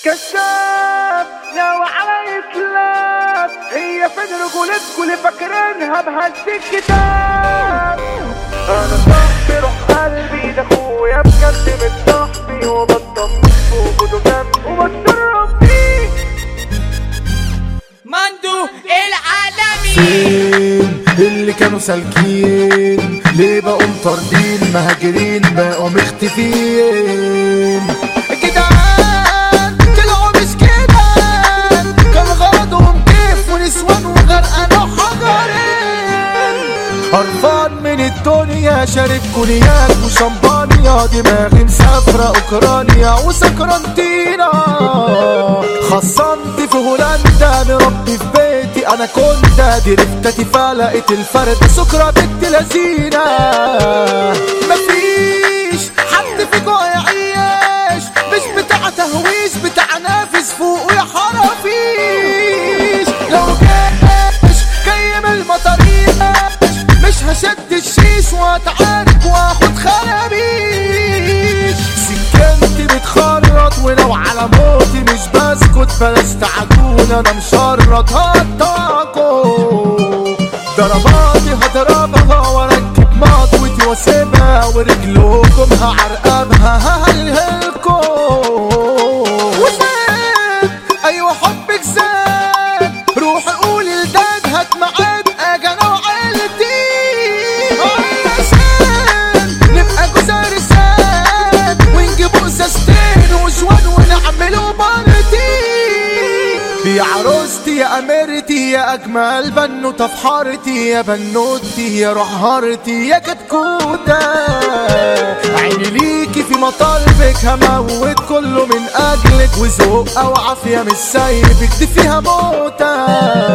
كشاف لو على إطلاق هي فين رجولتكوا اللي فاكرينها بهز الكتاب أنا صاحبي روح قلبي ده أخويا بجد من صاحبي وبطمن في وجوده جنبي وبتشرف بيه مندو العالمي فين اللي كانوا سالكين ليه بقوا مطاردين مهاجرين بقوا مختفين جدعان طلعوا مش كده كان غرضهم كيف ونسوان وغرقانوا حجرين قرفان من الدنيا شارب كونياك وشمبانيا دماغي مسافرة اوكرانيا وسكرانتينا خصمت في هولندا مربي في بيتي انا كنت دي رفتتي فلقت الفرد سكرة بنت لذينة مفيش حد فيكو هيعيش مش بتاع تهويش بتاع نافس فوق يا حرافيش لو جيش جاي من المطاريش مش هشد الشيش واتعارك واخد خرابيش سكنتي بتخرط ولو على موتي مش بسكت بلاش تعجون انا مشرط هطاكو ضرباتي هضربها واركب مطوتي واسيبها ورجلكم هعرقبها ههلهلكم وزاد ايوه حبك زاد روح قول لداد هات معاد اجي انا وعيلتي علشان نبقى جزار ساد ونجيبوا ازازتين وشوان ونعملوا بارتي يا عروستي يا اميرتي يا اجمل بنوته في حارتي يا بنوتي يا رهارتي يا كتكوته عيني ليكي في مطالبك هموت كله من اجلك وذوق او عافيه مش سايبك دي فيها موته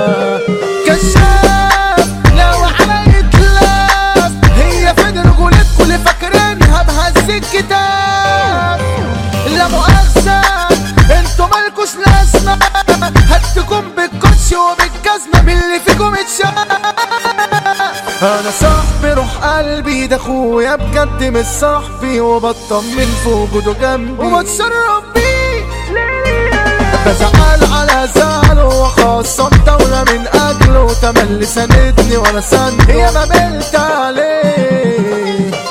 كشاف لو على يتلاف هي فين رجولتكوا اللي فاكرينها بهز الكتاب لا مؤاخذة انتوا مالكوش لازمة هدكم بالكوتش وبالجزمة من اللي فيكم اتشاف انا صاحبي روح قلبي ده اخويا بجد مش صاحبي وبطمن في وجوده جنبي وبتشرف بيه بزعل على زعله وخاصة دولة من أجله تملي ساندني وأنا سنده يا ما بلت عليه